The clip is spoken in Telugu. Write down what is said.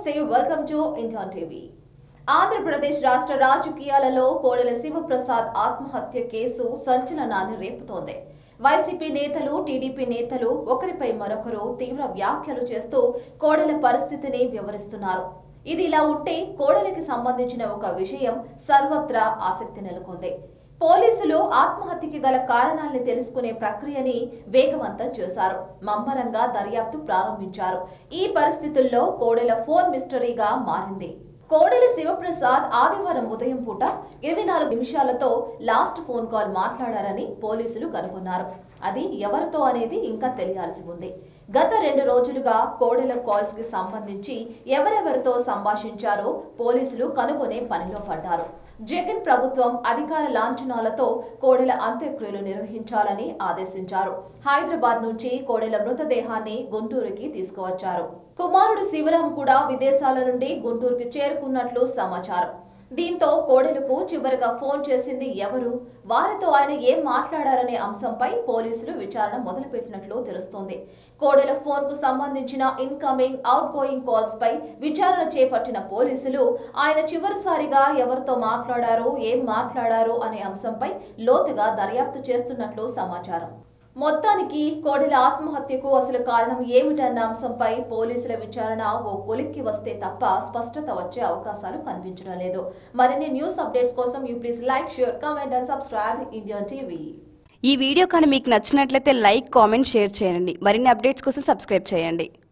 నమస్తే welcome to Indian TV Andhra Pradesh రాష్ట్ర రాజకీయాలలో కోడెల శివప్రసాద్ ఆత్మహత్య కేసు సంచలనాన్ని రేపుతోంది వైసీపీ నేతలు టీడీపీ నేతలు ఒకరిపై మరొకరు తీవ్ర వ్యాఖ్యలు చేస్తూ కోడెల పరిస్థితిని వివరిస్తున్నారు ఇది ఇలా ఉంటే కోడలికి సంబంధించిన ఒక విషయం సర్వత్రా ఆసక్తి నెలకొంది పోలీసులు ఆత్మహత్యకి గల కారణాల్ని తెలుసుకునే ప్రక్రియని వేగవంతం చేశారు మమ్మరంగా దర్యాప్తు ప్రారంభించారు ఈ పరిస్థితుల్లో కోడెల ఫోన్ మిస్టరీగా మారింది కోడెల శివప్రసాద్ ఆదివారం ఉదయం పూట ఇరవై నాలుగు నిమిషాలతో లాస్ట్ ఫోన్ కాల్ మాట్లాడారని పోలీసులు కనుగొన్నారు అది ఎవరితో అనేది ఇంకా తెలియాల్సి ఉంది గత రెండు రోజులుగా కోడెల కాల్స్ కి సంబంధించి ఎవరెవరితో సంభాషించారో పోలీసులు కనుగొనే పనిలో పడ్డారు జగన్ ప్రభుత్వం అధికార లాంఛనాలతో కోడెల అంత్యక్రియలు నిర్వహించాలని ఆదేశించారు హైదరాబాద్ నుంచి కోడెల మృతదేహాన్ని గుంటూరుకి తీసుకువచ్చారు కుమారుడు శివరాం కూడా విదేశాల నుండి గుంటూరుకి చేరుకున్నట్లు సమాచారం దీంతో కోడెలకు చివరిగా ఫోన్ చేసింది ఎవరు వారితో ఆయన ఏం మాట్లాడారనే అంశంపై పోలీసులు విచారణ మొదలుపెట్టినట్లు తెలుస్తోంది కోడెల ఫోన్ కు సంబంధించిన ఇన్కమింగ్ అవుట్ గోయింగ్ కాల్స్ పై విచారణ చేపట్టిన పోలీసులు ఆయన చివరిసారిగా ఎవరితో మాట్లాడారు ఏం మాట్లాడారు అనే అంశంపై లోతుగా దర్యాప్తు చేస్తున్నట్లు సమాచారం మొత్తానికి కోడెల ఆత్మహత్యకు అసలు కారణం ఏమిటన్న అంశంపై పోలీసుల విచారణ ఓ కొలిక్కి వస్తే తప్ప స్పష్టత వచ్చే అవకాశాలు కనిపించడం లేదు మరిన్ని న్యూస్ అప్డేట్స్ కోసం you please like share comment and subscribe Indian TV ఈ వీడియో కానీ మీకు నచ్చినట్లయితే లైక్ కామెంట్ షేర్ చేయండి మరిన్ని అప్డేట్స్ కోసం సబ్స్క్రైబ్ చేయండి